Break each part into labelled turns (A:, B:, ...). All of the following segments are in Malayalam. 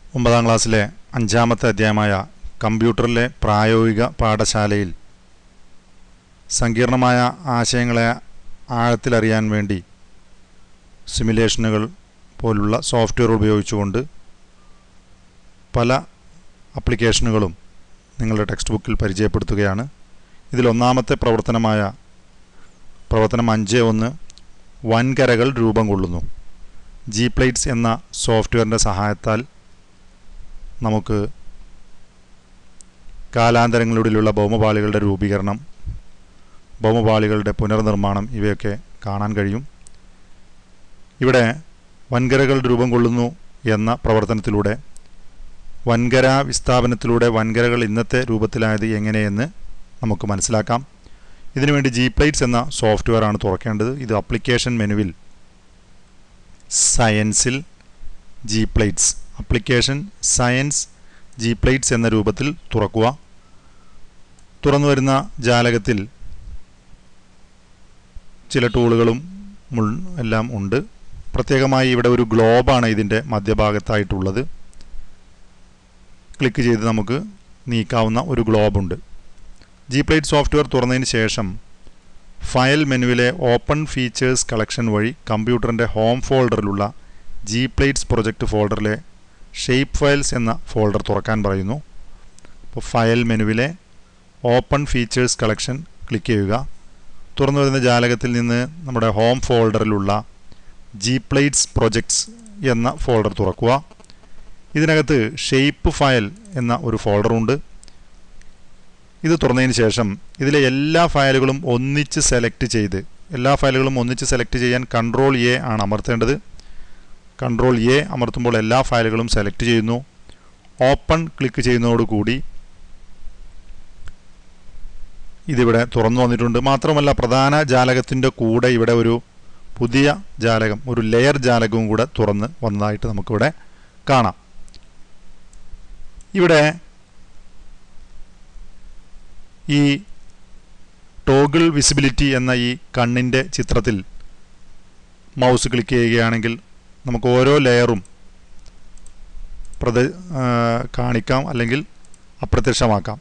A: ഒമ്പതാം ക്ലാസ്സിലെ അഞ്ചാമത്തെ അധ്യായമായ കമ്പ്യൂട്ടറിലെ പ്രായോഗിക പാഠശാലയിൽ സങ്കീർണമായ ആശയങ്ങളെ ആഴത്തിലറിയാൻ വേണ്ടി സിമുലേഷനുകൾ പോലുള്ള സോഫ്റ്റ്വെയർ ഉപയോഗിച്ചുകൊണ്ട് പല അപ്ലിക്കേഷനുകളും നിങ്ങളുടെ ടെക്സ്റ്റ് ബുക്കിൽ പരിചയപ്പെടുത്തുകയാണ് ഇതിൽ ഒന്നാമത്തെ പ്രവർത്തനമായ പ്രവർത്തനം അഞ്ച് ഒന്ന് വൻകരകൾ രൂപം കൊള്ളുന്നു ജി പ്ലേറ്റ്സ് എന്ന സോഫ്റ്റ്വെയറിൻ്റെ സഹായത്താൽ നമുക്ക് കാലാന്തരങ്ങളിലൂടെയുള്ള ഭൗമപാളികളുടെ രൂപീകരണം ഭൗമപാളികളുടെ പുനർനിർമ്മാണം ഇവയൊക്കെ കാണാൻ കഴിയും ഇവിടെ വൻകരകൾ രൂപം കൊള്ളുന്നു എന്ന പ്രവർത്തനത്തിലൂടെ വൻകര വിസ്ഥാപനത്തിലൂടെ വൻകരകൾ ഇന്നത്തെ രൂപത്തിലായത് എങ്ങനെയെന്ന് നമുക്ക് മനസ്സിലാക്കാം ഇതിനുവേണ്ടി ജി പ്ലേറ്റ്സ് എന്ന സോഫ്റ്റ്വെയർ ആണ് തുറക്കേണ്ടത് ഇത് അപ്ലിക്കേഷൻ മെനുവിൽ സയൻസിൽ G Plates application science G Plates എന്ന രൂപത്തിൽ തുറക്കുക തുറന്നു വരുന്ന ജാലകത്തിൽ ചില ടൂളുകളും മുൾ എല്ലാം ഉണ്ട് പ്രത്യേകമായി ഇവിടെ ഒരു ഗ്ലോബാണ് ഇതിൻ്റെ മധ്യഭാഗത്തായിട്ടുള്ളത് ക്ലിക്ക് ചെയ്ത് നമുക്ക് നീക്കാവുന്ന ഒരു ഗ്ലോബുണ്ട് ജി പ്ലേറ്റ് സോഫ്റ്റ്വെയർ തുറന്നതിന് ശേഷം ഫയൽ മെനുവിലെ ഓപ്പൺ ഫീച്ചേഴ്സ് കളക്ഷൻ വഴി കമ്പ്യൂട്ടറിൻ്റെ ഹോം ഫോൾഡറിലുള്ള ജി പ്ലേറ്റ്സ് പ്രൊജക്റ്റ് ഫോൾഡറിലെ ഷേപ്പ് ഫയൽസ് എന്ന ഫോൾഡർ തുറക്കാൻ പറയുന്നു അപ്പോൾ ഫയൽ മെനുവിലെ ഓപ്പൺ ഫീച്ചേഴ്സ് കളക്ഷൻ ക്ലിക്ക് ചെയ്യുക തുറന്നു വരുന്ന ജാലകത്തിൽ നിന്ന് നമ്മുടെ ഹോം ഫോൾഡറിലുള്ള ജി പ്ലേറ്റ്സ് പ്രൊജക്ട്സ് എന്ന ഫോൾഡർ തുറക്കുക ഇതിനകത്ത് ഷേപ്പ് ഫയൽ എന്ന ഒരു ഫോൾഡറുണ്ട് ഇത് തുറന്നതിന് ശേഷം ഇതിലെ എല്ലാ ഫയലുകളും ഒന്നിച്ച് സെലക്ട് ചെയ്ത് എല്ലാ ഫയലുകളും ഒന്നിച്ച് സെലക്ട് ചെയ്യാൻ കൺട്രോൾ എ ആണ് അമർത്തേണ്ടത് കൺട്രോൾ എ അമർത്തുമ്പോൾ എല്ലാ ഫയലുകളും സെലക്ട് ചെയ്യുന്നു ഓപ്പൺ ക്ലിക്ക് ചെയ്യുന്നതോടുകൂടി ഇതിവിടെ തുറന്നു വന്നിട്ടുണ്ട് മാത്രമല്ല പ്രധാന ജാലകത്തിൻ്റെ കൂടെ ഇവിടെ ഒരു പുതിയ ജാലകം ഒരു ലെയർ ജാലകവും കൂടെ തുറന്ന് വന്നതായിട്ട് നമുക്കിവിടെ കാണാം ഇവിടെ ഈ ടോഗിൾ വിസിബിലിറ്റി എന്ന ഈ കണ്ണിൻ്റെ ചിത്രത്തിൽ മൗസ് ക്ലിക്ക് ചെയ്യുകയാണെങ്കിൽ നമുക്ക് ഓരോ ലെയറും പ്രദ കാണിക്കാം അല്ലെങ്കിൽ അപ്രത്യക്ഷമാക്കാം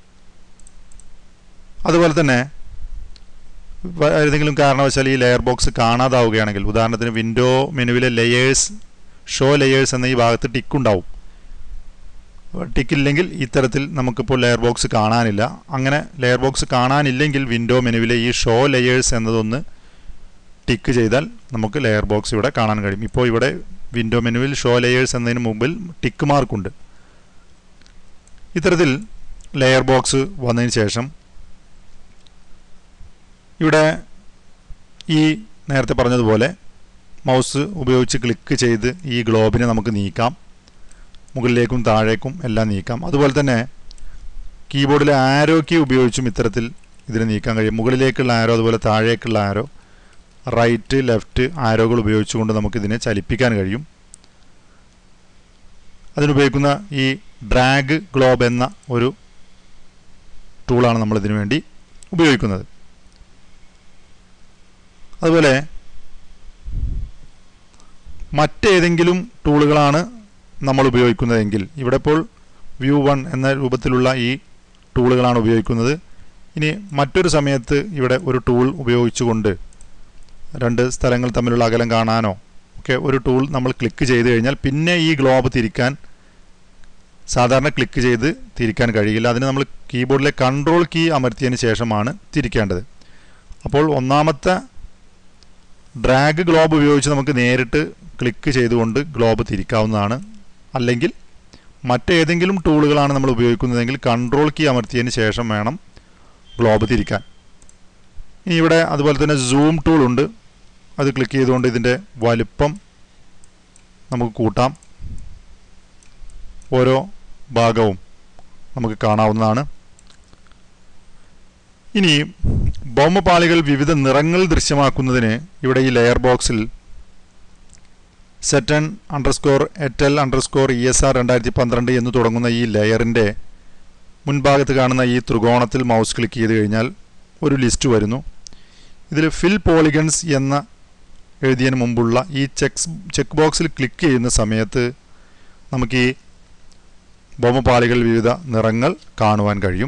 A: അതുപോലെ തന്നെ ഏതെങ്കിലും കാരണവശാൽ ഈ ലെയർ ബോക്സ് കാണാതാവുകയാണെങ്കിൽ ഉദാഹരണത്തിന് വിൻഡോ മെനുവിലെ ലെയേഴ്സ് ഷോ ലെയേഴ്സ് എന്ന ഈ ഭാഗത്ത് ടിക്കുണ്ടാവും ടിക്കില്ലെങ്കിൽ ഇത്തരത്തിൽ നമുക്കിപ്പോൾ ലെയർ ബോക്സ് കാണാനില്ല അങ്ങനെ ലെയർ ബോക്സ് കാണാനില്ലെങ്കിൽ വിൻഡോ മെനുവിലെ ഈ ഷോ ലെയേഴ്സ് എന്നതൊന്ന് ടിക്ക് ചെയ്താൽ നമുക്ക് ലെയർ ബോക്സ് ഇവിടെ കാണാൻ കഴിയും ഇപ്പോൾ ഇവിടെ വിൻഡോ മെനുവിൽ ഷോ ലെയേഴ്സ് എന്നതിന് മുമ്പിൽ ടിക്ക് മാർക്കുണ്ട് ഇത്തരത്തിൽ ലെയർ ബോക്സ് വന്നതിന് ശേഷം ഇവിടെ ഈ നേരത്തെ പറഞ്ഞതുപോലെ മൗസ് ഉപയോഗിച്ച് ക്ലിക്ക് ചെയ്ത് ഈ ഗ്ലോബിനെ നമുക്ക് നീക്കാം മുകളിലേക്കും താഴേക്കും എല്ലാം നീക്കാം അതുപോലെ തന്നെ കീബോർഡിലെ ആരോ കീ ഉപയോഗിച്ചും ഇത്തരത്തിൽ ഇതിന് നീക്കാൻ കഴിയും മുകളിലേക്കുള്ള ആരോ അതുപോലെ താഴേക്കുള്ള ആരോ റൈറ്റ് ലെഫ്റ്റ് ആരോകൾ ഉപയോഗിച്ചുകൊണ്ട് നമുക്കിതിനെ ചലിപ്പിക്കാൻ കഴിയും അതിനുപയോഗിക്കുന്ന ഈ ഡ്രാഗ് ഗ്ലോബ് എന്ന ഒരു ടൂളാണ് നമ്മൾ ഇതിനു വേണ്ടി ഉപയോഗിക്കുന്നത് അതുപോലെ മറ്റേതെങ്കിലും ടൂളുകളാണ് നമ്മൾ ഉപയോഗിക്കുന്നതെങ്കിൽ ഇവിടെ ഇപ്പോൾ വ്യൂ വൺ എന്ന രൂപത്തിലുള്ള ഈ ടൂളുകളാണ് ഉപയോഗിക്കുന്നത് ഇനി മറ്റൊരു സമയത്ത് ഇവിടെ ഒരു ടൂൾ ഉപയോഗിച്ചുകൊണ്ട് രണ്ട് സ്ഥലങ്ങൾ തമ്മിലുള്ള അകലം കാണാനോ ഒക്കെ ഒരു ടൂൾ നമ്മൾ ക്ലിക്ക് ചെയ്ത് കഴിഞ്ഞാൽ പിന്നെ ഈ ഗ്ലോബ് തിരിക്കാൻ സാധാരണ ക്ലിക്ക് ചെയ്ത് തിരിക്കാൻ കഴിയില്ല അതിന് നമ്മൾ കീബോർഡിലെ കൺട്രോൾ കീ അമർത്തിയതിന് ശേഷമാണ് തിരിക്കേണ്ടത് അപ്പോൾ ഒന്നാമത്തെ ഡ്രാഗ് ഗ്ലോബ് ഉപയോഗിച്ച് നമുക്ക് നേരിട്ട് ക്ലിക്ക് ചെയ്തുകൊണ്ട് ഗ്ലോബ് തിരിക്കാവുന്നതാണ് അല്ലെങ്കിൽ മറ്റേതെങ്കിലും ടൂളുകളാണ് നമ്മൾ ഉപയോഗിക്കുന്നതെങ്കിൽ കൺട്രോൾ കീ അമർത്തിയതിന് ശേഷം വേണം ഗ്ലോബ് തിരിക്കാൻ ഇനി ഇവിടെ അതുപോലെ തന്നെ സൂം ടൂൾ ഉണ്ട് അത് ക്ലിക്ക് ചെയ്തുകൊണ്ട് ഇതിൻ്റെ വലുപ്പം നമുക്ക് കൂട്ടാം ഓരോ ഭാഗവും നമുക്ക് കാണാവുന്നതാണ് ഇനി ഭൗമപാളികൾ വിവിധ നിറങ്ങൾ ദൃശ്യമാക്കുന്നതിന് ഇവിടെ ഈ ലെയർ ബോക്സിൽ Seton underscore et al underscore E S R രണ്ടായിരത്തി പന്ത്രണ്ട് എന്ന് തുടങ്ങുന്ന ഈ ലെയറിൻ്റെ മുൻഭാഗത്ത് കാണുന്ന ഈ ത്രികോണത്തിൽ മൗസ് ക്ലിക്ക് ചെയ്ത് കഴിഞ്ഞാൽ ഒരു ലിസ്റ്റ് വരുന്നു ഇതിൽ ഫിൽ പോളിഗൺസ് എന്ന എഴുതിയതിന് മുമ്പുള്ള ഈ ചെക്സ് ചെക്ക് ബോക്സിൽ ക്ലിക്ക് ചെയ്യുന്ന സമയത്ത് നമുക്ക് ഈ ബൊമ്മപ്പാളികൾ വിവിധ നിറങ്ങൾ കാണുവാൻ കഴിയും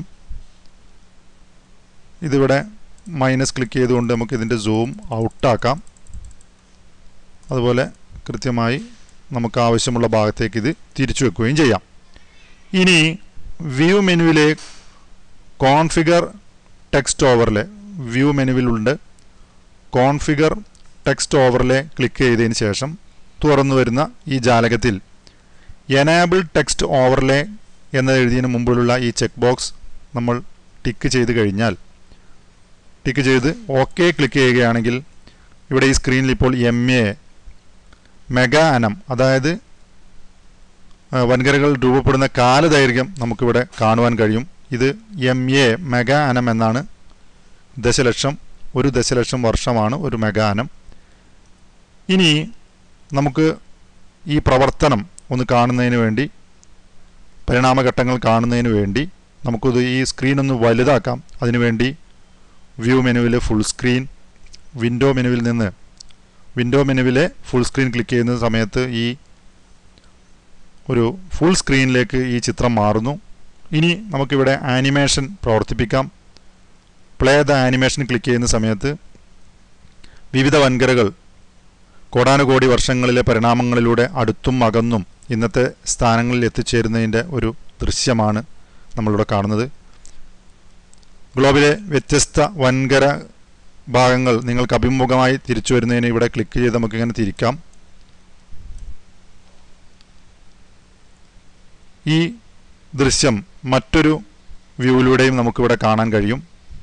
A: ഇതിവിടെ മൈനസ് ക്ലിക്ക് ചെയ്തുകൊണ്ട് നമുക്ക് ഇതിൻ്റെ സൂം ഔട്ടാക്കാം അതുപോലെ കൃത്യമായി നമുക്ക് ആവശ്യമുള്ള ഭാഗത്തേക്ക് ഇത് തിരിച്ചു വെക്കുകയും ചെയ്യാം ഇനി വ്യൂ മെനുവിലെ കോൺഫിഗർ ടെക്സ്റ്റ് ഓവറിലെ വ്യൂ മെനുവിലുണ്ട് കോൺഫിഗർ ടെക്സ്റ്റ് ഓവറിലെ ക്ലിക്ക് ചെയ്തതിന് ശേഷം തുറന്നു വരുന്ന ഈ ജാലകത്തിൽ എനാബിൾ ടെക്സ്റ്റ് ഓവർലേ എന്ന് എഴുതിയതിന് മുമ്പിലുള്ള ഈ ചെക്ക് ബോക്സ് നമ്മൾ ടിക്ക് ചെയ്ത് കഴിഞ്ഞാൽ ടിക്ക് ചെയ്ത് ഓക്കെ ക്ലിക്ക് ചെയ്യുകയാണെങ്കിൽ ഇവിടെ ഈ സ്ക്രീനിൽ ഇപ്പോൾ എം എ മെഗാ അനം അതായത് ആ, വൻകരകൾ രൂപപ്പെടുന്ന കാലദൈർഘ്യം നമുക്കിവിടെ കാണുവാൻ കഴിയും ഇത് എം എ മെഗാ അനം എന്നാണ് ദശലക്ഷം ഒരു ദശലക്ഷം വർഷമാണ് ഒരു മെഗാ അനം ഇനി നമുക്ക് ഈ പ്രവർത്തനം ഒന്ന് കാണുന്നതിന് വേണ്ടി പരിണാമഘട്ടങ്ങൾ കാണുന്നതിന് വേണ്ടി നമുക്കിത് ഈ സ്ക്രീൻ ഒന്ന് വലുതാക്കാം അതിനുവേണ്ടി വ്യൂ മെനുവിൽ ഫുൾ സ്ക്രീൻ വിൻഡോ മെനുവിൽ നിന്ന് വിൻഡോ മെനുവിലെ ഫുൾ സ്ക്രീൻ ക്ലിക്ക് ചെയ്യുന്ന സമയത്ത് ഈ ഒരു ഫുൾ സ്ക്രീനിലേക്ക് ഈ ചിത്രം മാറുന്നു ഇനി നമുക്കിവിടെ ആനിമേഷൻ പ്രവർത്തിപ്പിക്കാം പ്ലേ ദ ആനിമേഷൻ ക്ലിക്ക് ചെയ്യുന്ന സമയത്ത് വിവിധ വൻകരകൾ കോടാനുകോടി വർഷങ്ങളിലെ പരിണാമങ്ങളിലൂടെ അടുത്തും അകന്നും ഇന്നത്തെ സ്ഥാനങ്ങളിൽ എത്തിച്ചേരുന്നതിൻ്റെ ഒരു ദൃശ്യമാണ് നമ്മളിവിടെ കാണുന്നത് ഗ്ലോബിലെ വ്യത്യസ്ത വൻകര ഭാഗങ്ങൾ നിങ്ങൾക്ക് അഭിമുഖമായി തിരിച്ചു വരുന്നതിന് ഇവിടെ ക്ലിക്ക് ചെയ്ത് നമുക്കിങ്ങനെ തിരിക്കാം ഈ ദൃശ്യം മറ്റൊരു വ്യൂവിലൂടെയും നമുക്കിവിടെ കാണാൻ കഴിയും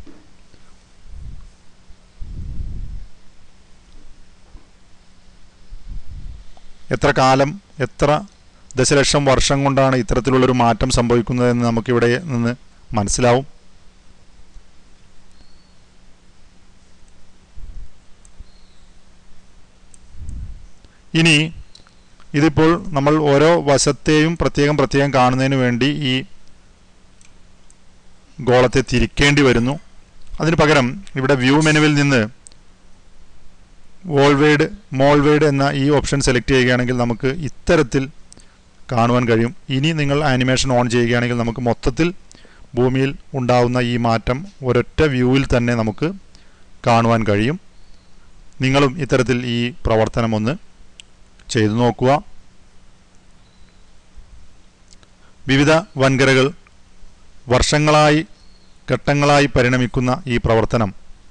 A: എത്ര കാലം എത്ര ദശലക്ഷം വർഷം കൊണ്ടാണ് ഇത്തരത്തിലുള്ളൊരു മാറ്റം സംഭവിക്കുന്നതെന്ന് നമുക്കിവിടെ നിന്ന് മനസ്സിലാവും ഇനി ഇതിപ്പോൾ നമ്മൾ ഓരോ വശത്തെയും പ്രത്യേകം പ്രത്യേകം കാണുന്നതിന് വേണ്ടി ഈ ഗോളത്തെ തിരിക്കേണ്ടി വരുന്നു അതിന് പകരം ഇവിടെ വ്യൂ മെനുവിൽ നിന്ന് വോൾവേഡ് മോൾവേഡ് എന്ന ഈ ഓപ്ഷൻ സെലക്ട് ചെയ്യുകയാണെങ്കിൽ നമുക്ക് ഇത്തരത്തിൽ കാണുവാൻ കഴിയും ഇനി നിങ്ങൾ ആനിമേഷൻ ഓൺ ചെയ്യുകയാണെങ്കിൽ നമുക്ക് മൊത്തത്തിൽ ഭൂമിയിൽ ഉണ്ടാവുന്ന ഈ മാറ്റം ഒരൊറ്റ വ്യൂവിൽ തന്നെ നമുക്ക് കാണുവാൻ കഴിയും നിങ്ങളും ഇത്തരത്തിൽ ഈ പ്രവർത്തനം ഒന്ന് ചെയ്തു നോക്കുക വിവിധ വൻകരകൾ വർഷങ്ങളായി ഘട്ടങ്ങളായി പരിണമിക്കുന്ന ഈ പ്രവർത്തനം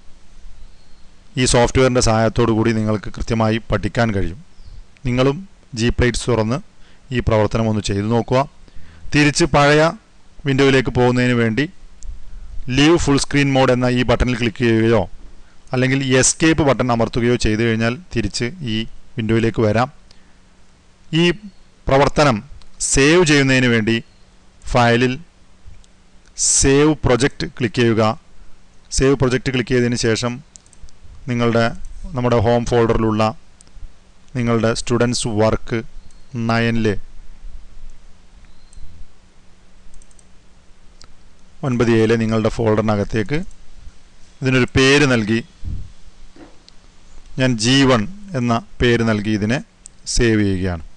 A: ഈ സോഫ്റ്റ്വെയറിൻ്റെ സഹായത്തോടു കൂടി നിങ്ങൾക്ക് കൃത്യമായി പഠിക്കാൻ കഴിയും നിങ്ങളും ജി പ്ലേറ്റ്സ് തുറന്ന് ഈ പ്രവർത്തനം ഒന്ന് ചെയ്തു നോക്കുക തിരിച്ച് പഴയ വിൻഡോയിലേക്ക് പോകുന്നതിന് വേണ്ടി ലീവ് ഫുൾ സ്ക്രീൻ മോഡ് എന്ന ഈ ബട്ടണിൽ ക്ലിക്ക് ചെയ്യുകയോ അല്ലെങ്കിൽ എസ്കേപ്പ് ബട്ടൺ അമർത്തുകയോ ചെയ്തു കഴിഞ്ഞാൽ തിരിച്ച് ഈ വിൻഡോയിലേക്ക് വരാം ഈ പ്രവർത്തനം സേവ് ചെയ്യുന്നതിന് വേണ്ടി ഫയലിൽ സേവ് പ്രൊജക്റ്റ് ക്ലിക്ക് ചെയ്യുക സേവ് പ്രൊജക്റ്റ് ക്ലിക്ക് ചെയ്തതിന് ശേഷം നിങ്ങളുടെ നമ്മുടെ ഹോം ഫോൾഡറിലുള്ള നിങ്ങളുടെ സ്റ്റുഡൻസ് വർക്ക് നയനിലെ ഒൻപത് ഏഴിലെ നിങ്ങളുടെ ഫോൾഡറിനകത്തേക്ക് ഇതിനൊരു പേര് നൽകി ഞാൻ ജി വൺ എന്ന പേര് നൽകി ഇതിനെ സേവ് ചെയ്യുകയാണ്